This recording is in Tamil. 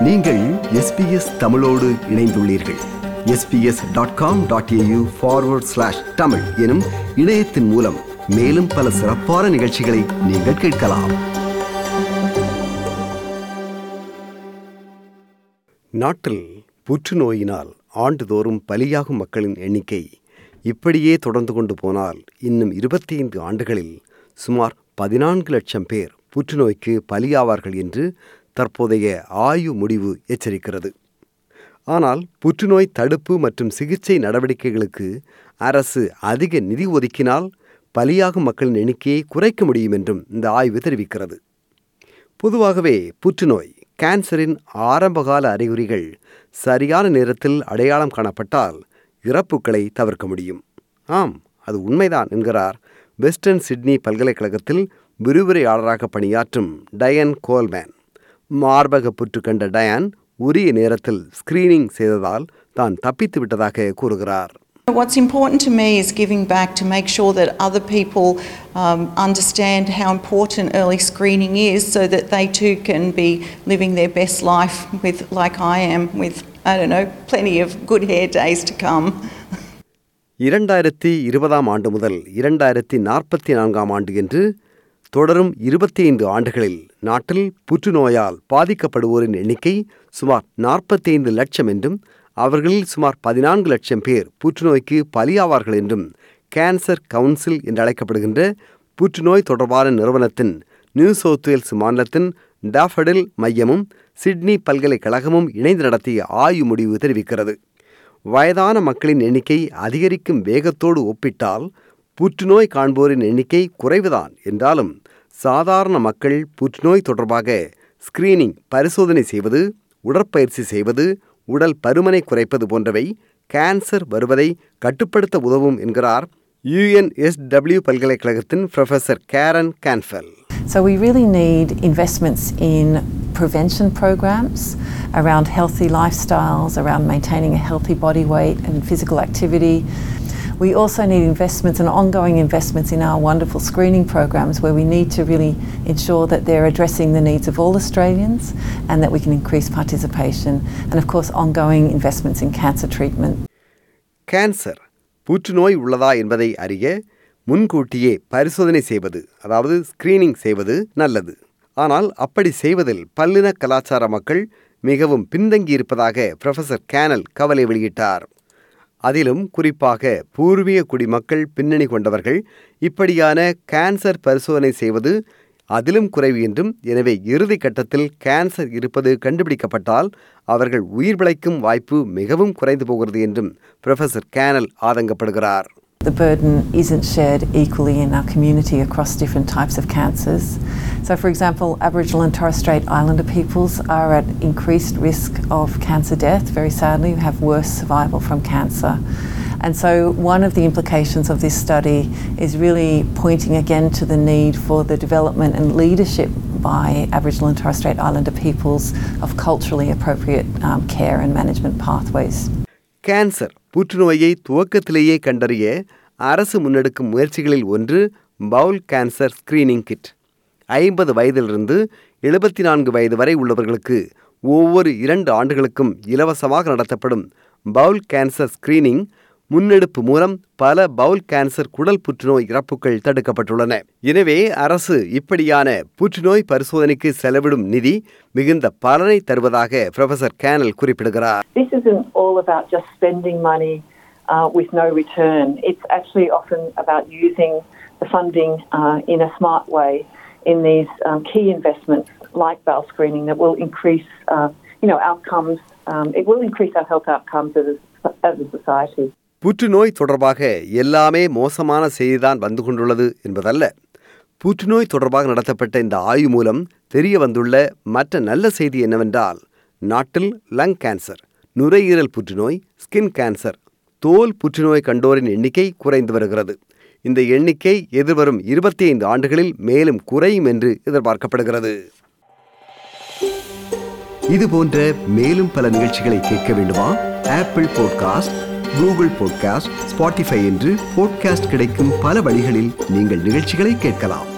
நீங்கள் எஸ்பிஎஸ் தமிழோடு இணைந்துள்ளீர்கள் SBS dot com dot AU forward slash Tamil எனும் இணையத்தின் மூலம் மேலும் பல சிறப்பான நிகழ்ச்சிகளை நீங்கள் கேட்கலாம் நாட்டில் புற்றுநோயினால் ஆண்டுதோறும் பலியாகும் மக்களின் எண்ணிக்கை இப்படியே தொடர்ந்து கொண்டு போனால் இன்னும் இருபத்தி ஐந்து ஆண்டுகளில் சுமார் பதினான்கு லட்சம் பேர் புற்றுநோய்க்கு பலியாவார்கள் என்று தற்போதைய ஆய்வு முடிவு எச்சரிக்கிறது ஆனால் புற்றுநோய் தடுப்பு மற்றும் சிகிச்சை நடவடிக்கைகளுக்கு அரசு அதிக நிதி ஒதுக்கினால் பலியாகும் மக்களின் எண்ணிக்கையை குறைக்க முடியும் என்றும் இந்த ஆய்வு தெரிவிக்கிறது பொதுவாகவே புற்றுநோய் கேன்சரின் ஆரம்பகால அறிகுறிகள் சரியான நேரத்தில் அடையாளம் காணப்பட்டால் இறப்புகளை தவிர்க்க முடியும் ஆம் அது உண்மைதான் என்கிறார் வெஸ்டர்ன் சிட்னி பல்கலைக்கழகத்தில் விரிவுரையாளராக பணியாற்றும் டயன் கோல்மேன் மார்பக புற்று கண்ட டயான் உரிய நேரத்தில் ஸ்கிரீனிங் செய்ததால் தான் தப்பித்து விட்டதாக கூறுகிறார் What's important to me is giving back to make sure that other people um, understand how important early screening is so that they too can be living their best life with, like I am, with, I don't know, plenty of good hair days to come. இரண்டாயிரத்தி இருபதாம் ஆண்டு முதல் இரண்டாயிரத்தி நாற்பத்தி நான்காம் ஆண்டு என்று தொடரும் இருபத்தி ஐந்து ஆண்டுகளில் நாட்டில் புற்றுநோயால் பாதிக்கப்படுவோரின் எண்ணிக்கை சுமார் நாற்பத்தி ஐந்து லட்சம் என்றும் அவர்களில் சுமார் பதினான்கு லட்சம் பேர் புற்றுநோய்க்கு பலியாவார்கள் என்றும் கேன்சர் கவுன்சில் என்று அழைக்கப்படுகின்ற புற்றுநோய் தொடர்பான நிறுவனத்தின் நியூ சவுத் வேல்ஸ் மாநிலத்தின் டாஃபடில் மையமும் சிட்னி பல்கலைக்கழகமும் இணைந்து நடத்திய ஆய்வு முடிவு தெரிவிக்கிறது வயதான மக்களின் எண்ணிக்கை அதிகரிக்கும் வேகத்தோடு ஒப்பிட்டால் புற்றுநோய் காண்போரின் எண்ணிக்கை குறைவுதான் என்றாலும் சாதாரண மக்கள் புற்றுநோய் தொடர்பாக ஸ்கிரீனிங் பரிசோதனை செய்வது உடற்பயிற்சி செய்வது உடல் பருமனை குறைப்பது போன்றவை கேன்சர் வருவதை கட்டுப்படுத்த உதவும் என்கிறார் யுஎன்எஸ்டபிள்யூ பல்கலைக்கழகத்தின் professor Karen Canfell So we really need investments in prevention programs around healthy lifestyles, around maintaining a healthy body weight and physical activity. We also need investments and ongoing investments in our wonderful screening programs where we need to really ensure that they're addressing the needs of all Australians and that we can increase participation. And of course, ongoing investments in cancer treatment. Cancer புற்றுநோய் உள்ளதா என்பதை அறிய முன்கூட்டியே பரிசோதனை செய்வது அதாவது ஸ்கிரீனிங் செய்வது நல்லது ஆனால் அப்படி செய்வதில் பல்லின கலாச்சார மக்கள் மிகவும் பின்தங்கியிருப்பதாக ப்ரொஃபசர் கேனல் கவலை வெளியிட்டார் அதிலும் குறிப்பாக பூர்வீக குடிமக்கள் பின்னணி கொண்டவர்கள் இப்படியான கேன்சர் பரிசோதனை செய்வது அதிலும் குறைவு என்றும் எனவே இறுதி கட்டத்தில் கேன்சர் இருப்பது கண்டுபிடிக்கப்பட்டால் அவர்கள் உயிர் பிழைக்கும் வாய்ப்பு மிகவும் குறைந்து போகிறது என்றும் ப்ரொஃபசர் கேனல் ஆதங்கப்படுகிறார் The burden isn't shared equally in our community across different types of cancers. So, for example, Aboriginal and Torres Strait Islander peoples are at increased risk of cancer death, very sadly, have worse survival from cancer. And so, one of the implications of this study is really pointing again to the need for the development and leadership by Aboriginal and Torres Strait Islander peoples of culturally appropriate um, care and management pathways. Cancer புற்றுநோயை துவக்கத்திலேயே கண்டறிய அரசு முன்னெடுக்கும் முயற்சிகளில் ஒன்று பவுல் கேன்சர் ஸ்கிரீனிங் கிட் ஐம்பது வயதிலிருந்து எழுபத்தி நான்கு வயது வரை உள்ளவர்களுக்கு ஒவ்வொரு இரண்டு ஆண்டுகளுக்கும் இலவசமாக நடத்தப்படும் பவுல் கேன்சர் ஸ்கிரீனிங் முன்னெடுப்பு மூலம் பல பவுல் கேன்சர் குடல் புற்றுநோய் இறப்புகள் தடுக்கப்பட்டுள்ளன எனவே அரசு இப்படியான புற்றுநோய் பரிசோதனைக்கு செலவிடும் நிதி மிகுந்த பலனை தருவதாக ப்ரொஃபசர் கேனல் குறிப்பிடுகிறார் This isn't all about just spending money uh, with no return. It's actually often about using the funding uh, in a smart way in these um, key investments like bowel screening that will increase, uh, you know, outcomes. Um, it will increase our health outcomes as a, as a society. புற்றுநோய் தொடர்பாக எல்லாமே மோசமான செய்திதான் வந்து கொண்டுள்ளது என்பதல்ல புற்றுநோய் தொடர்பாக நடத்தப்பட்ட இந்த ஆய்வு மூலம் தெரிய வந்துள்ள மற்ற நல்ல செய்தி என்னவென்றால் நாட்டில் லங் கேன்சர் நுரையீரல் புற்றுநோய் ஸ்கின் கேன்சர் தோல் புற்றுநோய் கண்டோரின் எண்ணிக்கை குறைந்து வருகிறது இந்த எண்ணிக்கை எதிர்வரும் இருபத்தி ஐந்து ஆண்டுகளில் மேலும் குறையும் என்று எதிர்பார்க்கப்படுகிறது இது போன்ற மேலும் பல நிகழ்ச்சிகளை கேட்க வேண்டுமா Apple podcast Google podcast Spotify என்று பாட்காஸ்ட் கிடைக்கும் பல வழிகளில் நீங்கள் நிகழ்ச்சிகளை கேட்கலாம்